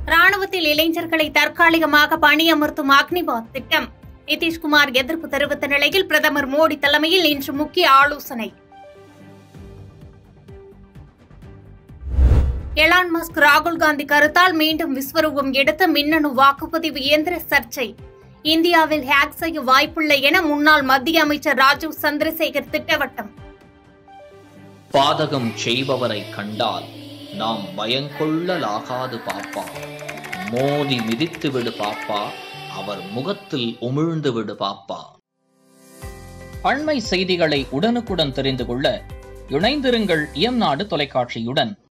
ராணுவத்தில் இளைஞர்களை தற்காலிகமாக பணியமர்த்தும் அக்னிபாத் திட்டம் நிதிஷ்குமார் எதிர்ப்பு தெரிவித்த நிலையில் பிரதமர் மோடி தலைமையில் இன்று முக்கிய ஆலோசனை எலான் மஸ்க் ராகுல் காந்தி கருத்தால் மீண்டும் விஸ்வரூபம் எடுத்த மின்னணு வாக்குப்பதிவு இயந்திர சர்ச்சை இந்தியாவில் ஹேக் செய்ய வாய்ப்பில்லை என முன்னாள் மத்திய அமைச்சர் ராஜீவ் சந்திரசேகர் திட்டவட்டம் பாதகம் செய்பவரை கண்டால் நாம் பயங்கொள்ளலாகாது பாப்பா மோதி மிதித்து விடு பாப்பா அவர் முகத்தில் உமிழ்ந்து விடு பாப்பா அண்மை செய்திகளை உடனுக்குடன் தெரிந்து கொள்ள இணைந்திருங்கள் இயம்நாடு தொலைக்காட்சியுடன்